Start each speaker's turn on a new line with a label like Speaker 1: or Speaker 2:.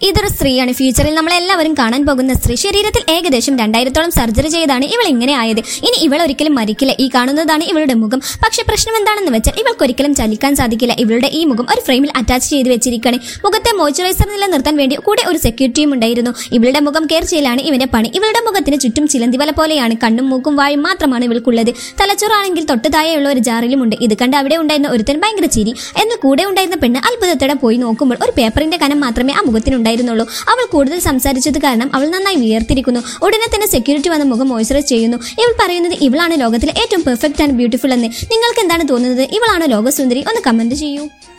Speaker 1: ഇതൊരു സ്ത്രീയാണ് ഫ്യൂച്ചറിൽ നമ്മളെല്ലാവരും കാണാൻ പോകുന്ന സ്ത്രീ ശരീരത്തിൽ ഏകദേശം രണ്ടായിരത്തോളം സർജറി ചെയ്താണ് ഇവൾ ഇങ്ങനെ ആയത് ഇനി ഇവൾ ഒരിക്കലും മരിക്കില്ല ഈ കാണുന്നതാണ് ഇവളുടെ മുഖം പക്ഷെ പ്രശ്നം എന്താണെന്ന് വെച്ചാൽ ഇവൾക്ക് ഒരിക്കലും ചലിക്കാൻ സാധിക്കില്ല ഇവളുടെ ഈ മുഖം ഒരു ഫ്രെയിമിൽ അറ്റാച്ച് ചെയ്ത് വെച്ചിരിക്കുകയാണ് മുഖത്തെ മോയ്സ്ചറൈസർ നിലനിർത്താൻ വേണ്ടി കൂടെ ഒരു സെക്യൂരിറ്റിയും ഉണ്ടായിരുന്നു ഇവളുടെ മുഖം കെയർ ചെയ്യലാണ് ഇവന്റെ പണി ഇവളുടെ മുഖത്തിന് ചുറ്റും ചിലന്തിവല പോലെയാണ് കണ്ണും മൂക്കും വായും മാത്രമാണ് ഇവൾക്കുള്ളത് തലച്ചോറാണെങ്കിൽ തൊട്ട് താഴെയുള്ള ഒരു ജാറിലുമുണ്ട് ഇത് കണ്ട് അവിടെ ഉണ്ടായിരുന്ന ഒരുത്തൻ ഭയങ്കര ചിരി എന്നാൽ കൂടെ ഉണ്ടായിരുന്ന പെണ്ണ് അത്ഭുതത്തോടെ പോയി നോക്കുമ്പോൾ ഒരു പേപ്പറിന്റെ കനം മാത്രമേ ആ മുഖത്തിനുണ്ടായിരുന്നുള്ളൂ അവൾ കൂടുതൽ സംസാരിച്ചത് കാരണം അവൾ നന്നായി വിയർത്തിരിക്കുന്നു ഉടനെ തന്നെ സെക്യൂരിറ്റി വന്ന മുഖം മോയ്സ്ചറൈസ് ചെയ്യുന്നു ഇവൾ പറയുന്നത് ഇവളാണ് ലോകത്തിലെ ഏറ്റവും പെർഫെക്റ്റ് ആൻഡ് ബ്യൂട്ടിഫുൾ എന്ന് നിങ്ങൾക്ക് എന്താണ് തോന്നുന്നത് ഇവളാണ് ലോകസുന്ദരി ഒന്ന് കമന്റ് ചെയ്യൂ